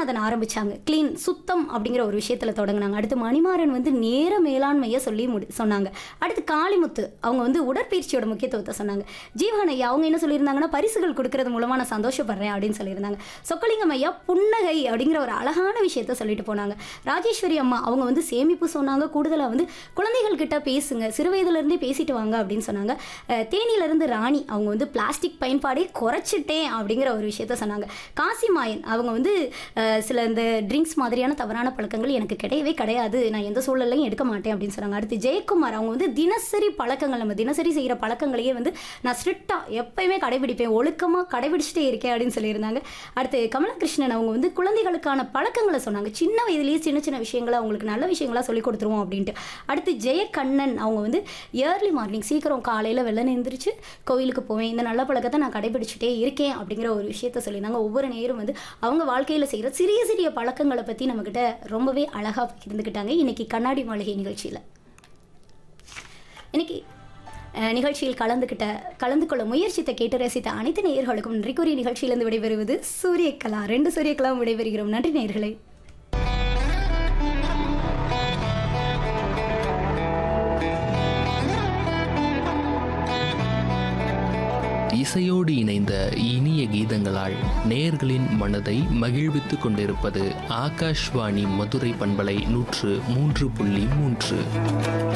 சுவாமிநாதன் ஆரம்பிச்சாங்க க்ளீன் சுத்தம் அப்படிங்கிற ஒரு விஷயத்துல தொடங்குனாங்க அடுத்து மணிமாறன் வந்து நேர மேலாண்மையை சொல்லி முடி சொன்னாங்க அடுத்து காளிமுத்து அவங்க வந்து உடற்பயிற்சியோட முக்கியத்துவத்தை சொன்னாங்க ஜீவன் ஐயா அவங்க என்ன சொல்லியிருந்தாங்கன்னா பரிசுகள் கொடுக்கறது மூலமா நான் சந்தோஷப்படுறேன் அப்படின்னு சொல்லியிருந்தாங்க சொக்கலிங்கம் ஐயா புன்னகை அப்படிங்கிற ஒரு அழகான விஷயத்த சொல்லிட்டு போனாங்க ராஜேஸ்வரி அம்மா அவங்க வந்து சேமிப்பு சொன்னாங்க கூடுதலாக வந்து குழந்தைகள் கிட்ட பேசுங்க சிறு வயதுல இருந்தே பேசிட்டு வாங்க அப்படின்னு சொன்னாங்க அஹ் தேனியில இருந்து ராணி அவங்க வந்து பிளாஸ்டிக் பயன்பாடே குறைச்சிட்டேன் அப்படிங்கிற ஒரு விஷயத்த சொன்னாங்க காசி மாயன் அவங்க வந்து அஹ், சில இந்த ட்ரிங்க்ஸ் மாதிரியான தவறான பழக்கங்கள் எனக்கு கிடையவே கிடையாது நான் எந்த சூழல்லையும் எடுக்க மாட்டேன் அப்படின்னு சொன்னாங்க அடுத்து ஜெயக்குமார் அவங்க வந்து தினசரி பழக்கங்கள் நம்ம தினசரி செய்கிற பழக்கங்களையே வந்து நான் ஸ்ட்ரிக்டாக எப்பயுமே கடைபிடிப்பேன் ஒழுக்கமாக கடைபிடிச்சிட்டே இருக்கேன் அப்படின்னு சொல்லியிருந்தாங்க அடுத்து கமலகிருஷ்ணன் அவங்க வந்து குழந்தைகளுக்கான பழக்கங்களை சொன்னாங்க சின்ன வயதிலேயே சின்ன சின்ன விஷயங்களை அவங்களுக்கு நல்ல விஷயங்களா சொல்லி கொடுத்துருவோம் அப்படின்ட்டு அடுத்து ஜெயக்கண்ணன் அவங்க வந்து ஏர்லி மார்னிங் சீக்கிரம் காலையில் வெள்ளன எழுந்திரிச்சு கோவிலுக்கு போவேன் இந்த நல்ல பழக்கத்தை நான் கடைபிடிச்சிட்டே இருக்கேன் அப்படிங்கிற ஒரு விஷயத்த சொல்லியிருந்தாங்க ஒவ்வொரு நேரம் வந்து அவங்க வாழ்க்கையில் செய்கிற சிறிய சிறிய பழக்கங்களை பற்றி நம்மக்கிட்ட ரொம்பவே அழகாக பகிர்ந்துக்கிட்டாங்க இன்னைக்கு கண்ணாடி மாளிகை நிகழ்ச்சியில் இன்னைக்கு அஹ், நிகழ்ச்சியில் கலந்துக்கிட்ட கலந்து கொள்ள முயற்சித்த கேட்டு ரசித்த அனைத்து நேயர்களுக்கும் நன்றி கூறிய நிகழ்ச்சியிலிருந்து விடைபெறுவது சூரியகலா ரெண்டு சூரியகலாவும் விடைபெறுகிறோம் நன்றி நேயர்களே இசையோடு இணைந்த இனிய கீதங்களால் நேயர்களின் மனதை மகிழ்வித்துக் கொண்டிருப்பது ஆகாஷ்வாணி மதுரை பண்பலை நூற்று மூன்று புள்ளி மூன்று